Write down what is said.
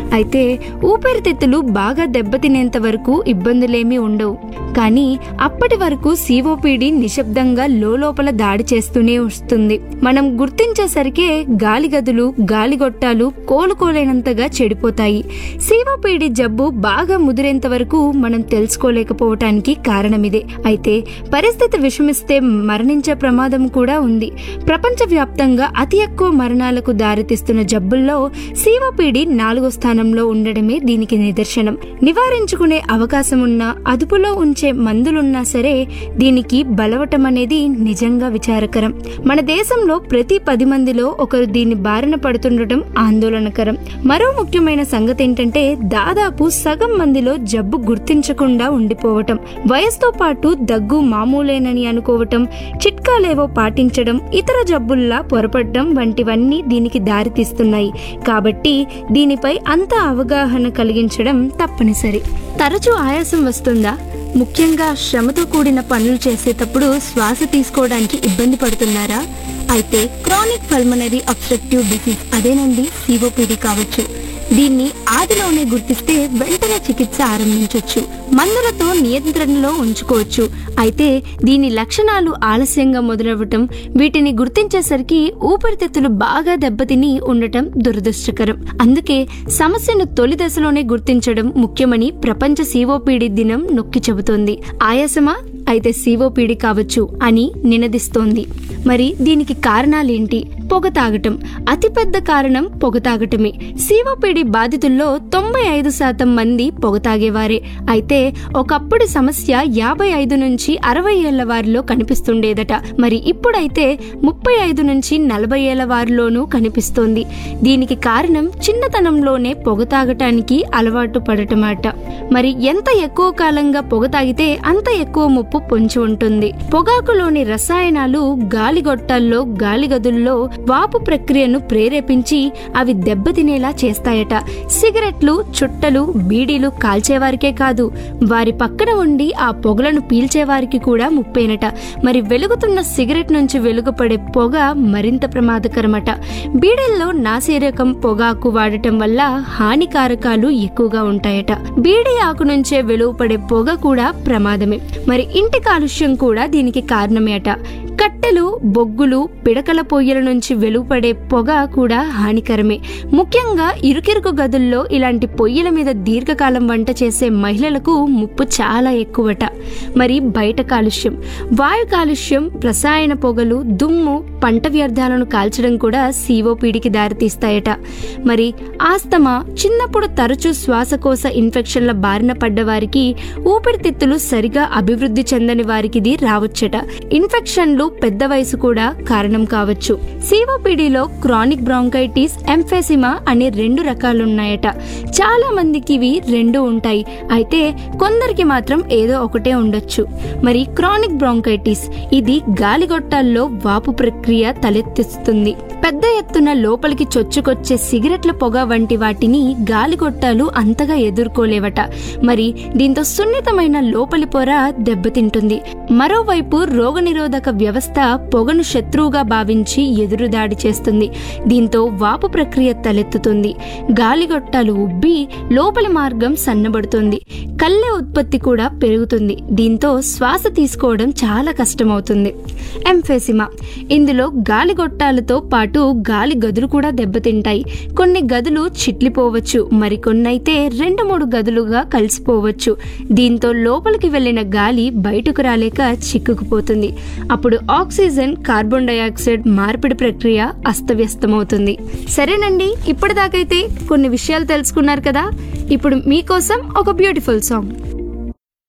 అయితే ఊపిరితిత్తులు బాగా దెబ్బతినేంత వరకు ఇబ్బందులేమీ ఉండవు కానీ అప్పటి వరకు సిఓపిడి నిశ్శబ్దంగా లోపల దాడి చేస్తూనే వస్తుంది మనం గుర్తించేసరికే గాలి గదులు గాలిగొట్టాలు కోలుకోలేనంతగా చెడిపోతాయి సిఓపిడి జబ్బు బాగా ముదిరేంత వరకు మనం తెలుసుకోలేకపోవటానికి కారణమిదే అయితే పరిస్థితి విషమిస్తే మరణించే ప్రమాదం కూడా ఉంది ప్రపంచవ్యాప్తంగా అతి ఎక్కువ మరణాలకు దారితీస్తున్న జబ్బుల్లో సిఓపిడి నాలుగో స్థానంలో ఉండడమే దీనికి నిదర్శనం నివారించుకునే అవకాశం ఉన్నా అదుపులో ఉంచే మందులున్నా సరే దీనికి బలవటం అనేది నిజంగా విచారకరం మన దేశంలో ప్రతి పది మందిలో ఒకరు దీని బారిన పడుతుండటం ఆందోళనకరం మరో ముఖ్యమైన సంగతి ఏంటంటే దాదాపు సగం మందిలో జబ్బు గుర్తించకుండా ఉండిపోవటం వయసుతో పాటు దగ్గు మామూలేనని అనుకోవటం చిట్కాలేవో పాటించడం ఇతర జబ్బుల్లా పొరపడడం వంటివన్నీ దీనికి దారితీస్తున్నాయి కాబట్టి దీనిపై అంత అవగాహన కలిగించడం తప్పనిసరి తరచూ ఆయాసం వస్తుందా ముఖ్యంగా శ్రమతో కూడిన పనులు చేసేటప్పుడు శ్వాస తీసుకోవడానికి ఇబ్బంది పడుతున్నారా అయితే క్రానిక్ పల్మనరీ అబ్స్ట్రక్టివ్ డిసీజ్ అదేనండి సిఓపిడి కావచ్చు దీన్ని ఆదిలోనే గుర్తిస్తే వెంటనే చికిత్స ఆరంభించవచ్చు మందులతో నియంత్రణలో ఉంచుకోవచ్చు అయితే దీని లక్షణాలు ఆలస్యంగా మొదలవ్వటం వీటిని గుర్తించేసరికి ఊపిరితిత్తులు బాగా దెబ్బతిని ఉండటం దురదృష్టకరం అందుకే సమస్యను తొలి దశలోనే గుర్తించడం ముఖ్యమని ప్రపంచ సిఓపిడి దినం నొక్కి చెబుతోంది ఆయాసమా అయితే సిఓపిడి కావచ్చు అని నినదిస్తోంది మరి దీనికి కారణాలేంటి పొగ తాగటం అతిపెద్ద కారణం పొగ తాగటమే సిఓపిడి బాధితుల్లో తొంభై ఐదు శాతం మంది పొగ తాగేవారే అయితే ఒకప్పుడు సమస్య యాభై ఐదు నుంచి అరవై ఏళ్ల వారిలో కనిపిస్తుండేదట మరి ఇప్పుడైతే ముప్పై ఐదు నుంచి నలభై ఏళ్ల వారిలోనూ కనిపిస్తోంది దీనికి కారణం చిన్నతనంలోనే పొగ తాగటానికి అలవాటు పడటమాట మరి ఎంత ఎక్కువ కాలంగా పొగ తాగితే అంత ఎక్కువ ముప్పు పొంచి ఉంటుంది పొగాకులోని రసాయనాలు గాలిగొట్టాల్లో గాలిగదుల్లో వాపు ప్రక్రియను ప్రేరేపించి అవి దెబ్బతినేలా చేస్తాయట సిగరెట్లు చుట్టలు బీడీలు కాల్చేవారికే కాదు వారి పక్కన ఉండి ఆ పొగలను పీల్చేవారికి కూడా ముప్పేనట మరి వెలుగుతున్న సిగరెట్ నుంచి వెలుగుపడే పొగ మరింత ప్రమాదకరమట బీడీల్లో నాసిరకం పొగాకు వాడటం వల్ల హానికారకాలు ఎక్కువగా ఉంటాయట బీడీ ఆకు నుంచే వెలువపడే పొగ కూడా ప్రమాదమే మరి ఇంటి కాలుష్యం కూడా దీనికి కారణమే అట కట్టెలు బొగ్గులు పిడకల పొయ్యిల నుంచి వెలువపడే పొగ కూడా హానికరమే ముఖ్యంగా ఇరుకిరుకు గదుల్లో ఇలాంటి పొయ్యిల మీద దీర్ఘకాలం వంట చేసే మహిళలకు ముప్పు చాలా ఎక్కువట మరి బయట కాలుష్యం వాయు కాలుష్యం రసాయన పొగలు దుమ్ము పంట వ్యర్థాలను కాల్చడం కూడా సిఓపిడికి దారితీస్తాయట మరి ఆస్తమా చిన్నప్పుడు తరచూ శ్వాసకోశ ఇన్ఫెక్షన్ల బారిన పడ్డ వారికి ఊపిరితిత్తులు సరిగా అభివృద్ధి చెందని వారికి ఇది రావచ్చట ఇన్ఫెక్షన్లు పెద్ద వయసు కూడా కారణం కావచ్చు సిఓపిడిలో క్రానిక్ బ్రాంకైటిస్ ఎంఫెసిమా అనే రెండు రకాలున్నాయట చాలా మందికి ఇవి రెండు ఉంటాయి అయితే కొందరికి మాత్రం ఏదో ఒకటే ఉండొచ్చు మరి క్రానిక్ బ్రాంకైటిస్ ఇది గాలిగొట్టాల్లో వాపు ప్రక్రియ తలెత్తిస్తుంది పెద్ద ఎత్తున లోపలికి చొచ్చుకొచ్చే సిగరెట్ల పొగ వంటి వాటిని గాలిగొట్టాలు అంతగా ఎదుర్కోలేవట మరి దీంతో సున్నితమైన లోపలి పొర దెబ్బతింటుంది మరోవైపు రోగనిరోధక వ్యవస్థ పొగను శత్రువుగా భావించి ఎదురుదాడి చేస్తుంది దీంతో వాపు ప్రక్రియ తలెత్తుతుంది గాలిగొట్టాలు ఉబ్బి లోపలి మార్గం సన్నబడుతుంది కళ్ళె ఉత్పత్తి కూడా పెరుగుతుంది దీంతో శ్వాస తీసుకోవడం చాలా కష్టమవుతుంది ఎంఫెసిమా ఇందులో గాలిగొట్టాలతో పాటు గాలి గదులు కూడా దెబ్బతింటాయి కొన్ని గదులు చిట్లిపోవచ్చు మరికొన్నైతే రెండు మూడు గదులుగా కలిసిపోవచ్చు దీంతో లోపలికి వెళ్ళిన గాలి బయటకు రాలేక చిక్కుకుపోతుంది అప్పుడు ఆక్సిజన్ కార్బన్ డయాక్సైడ్ మార్పిడి ప్రక్రియ అస్తవ్యస్తమవుతుంది సరేనండి ఇప్పటిదాకైతే కొన్ని విషయాలు తెలుసుకున్నారు కదా ఇప్పుడు మీకోసం ఒక బ్యూటిఫుల్ సాంగ్